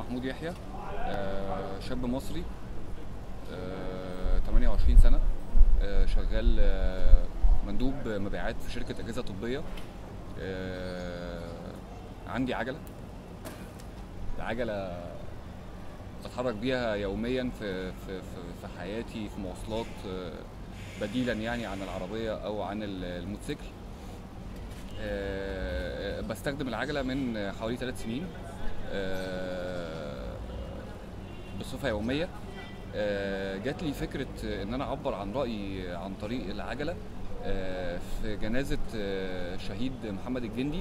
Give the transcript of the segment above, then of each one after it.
محمود يحيى آه، شاب مصري آه، 28 سنة آه، شغال آه، مندوب مبيعات في شركة أجهزة طبية آه، عندي عجلة العجلة بتحرك بيها يوميا في في في في حياتي في مواصلات آه، بديلا يعني عن العربية أو عن ال- الموتوسيكل آه، بستخدم العجلة من حوالي ثلاث سنين آه، بصفة يومية آه، جات لي فكرة ان انا اعبر عن رأيي عن طريق العجلة آه، في جنازة آه، شهيد محمد الجندي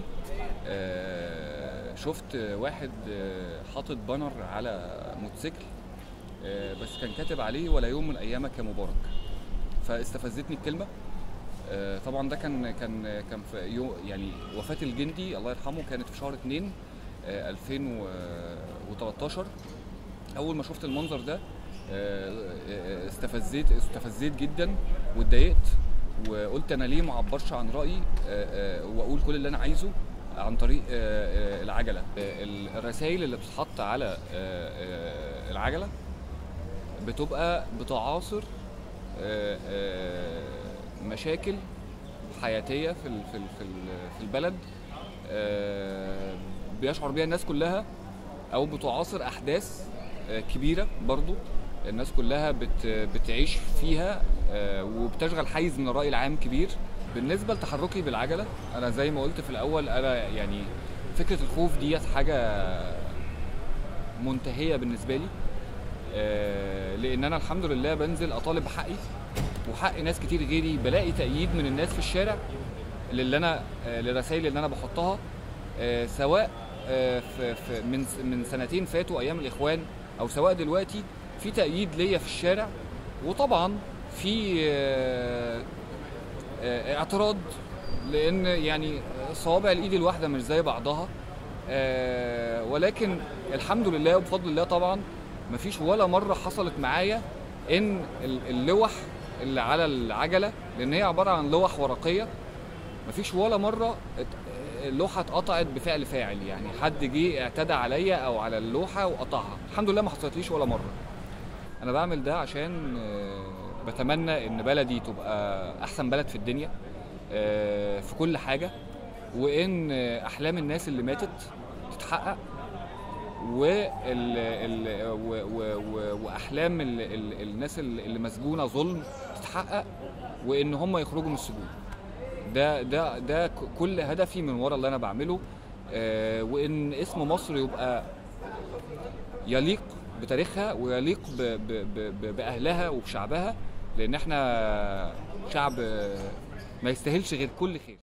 آه، شفت واحد آه، حاطط بانر على موتوسيكل آه، بس كان كاتب عليه ولا يوم من ايامك يا مبارك فاستفزتني الكلمة آه، طبعا ده كان كان كان في يوم يعني وفاة الجندي الله يرحمه كانت في شهر 2 آه، 2013 اول ما شفت المنظر ده آه، آه، استفزيت استفزيت جدا واتضايقت وقلت انا ليه ما اعبرش عن رايي آه، آه، واقول كل اللي انا عايزه عن طريق آه، آه، العجله آه، ال- الرسائل اللي بتتحط على آه، آه، العجله بتبقى بتعاصر آه، آه، مشاكل حياتيه في ال- في ال- في ال- في البلد آه، بيشعر بيها الناس كلها او بتعاصر احداث آه، كبيره برضو الناس كلها بت بتعيش فيها آه، وبتشغل حيز من الراي العام كبير بالنسبه لتحركي بالعجله انا زي ما قلت في الاول انا يعني فكره الخوف ديت حاجه منتهيه بالنسبه لي آه، لان انا الحمد لله بنزل اطالب بحقي وحق ناس كتير غيري بلاقي تأييد من الناس في الشارع للي انا آه، للرسائل اللي انا بحطها آه، سواء آه، في في من من سنتين فاتوا ايام الاخوان او سواء دلوقتي في تأييد ليا في الشارع وطبعا في آه، آه، اعتراض لان يعني صوابع الايد الواحده مش زي بعضها آه، ولكن الحمد لله وبفضل الله طبعا مفيش ولا مره حصلت معايا ان ال- اللوح اللي على العجله لان هي عباره عن لوح ورقيه مفيش ولا مره ات- اللوحه اتقطعت بفعل فاعل يعني حد جه اعتدى عليا او على اللوحه وقطعها الحمد لله ما حصلتليش ولا مره انا بعمل ده عشان آه، بتمنى ان بلدي تبقى احسن بلد في الدنيا آه، في كل حاجه وان آه، احلام الناس اللي ماتت تتحقق وال ال و و و واحلام ال ال الناس اللي اللي مسجونه ظلم تتحقق وان هم يخرجوا من السجون ده ده ده ك- كل هدفي من ورا اللي انا بعمله آه، وان اسم مصر يبقى يليق بتاريخها ويليق ب ب ب ب باهلها وبشعبها لان احنا شعب آه، ما يستاهلش غير كل خير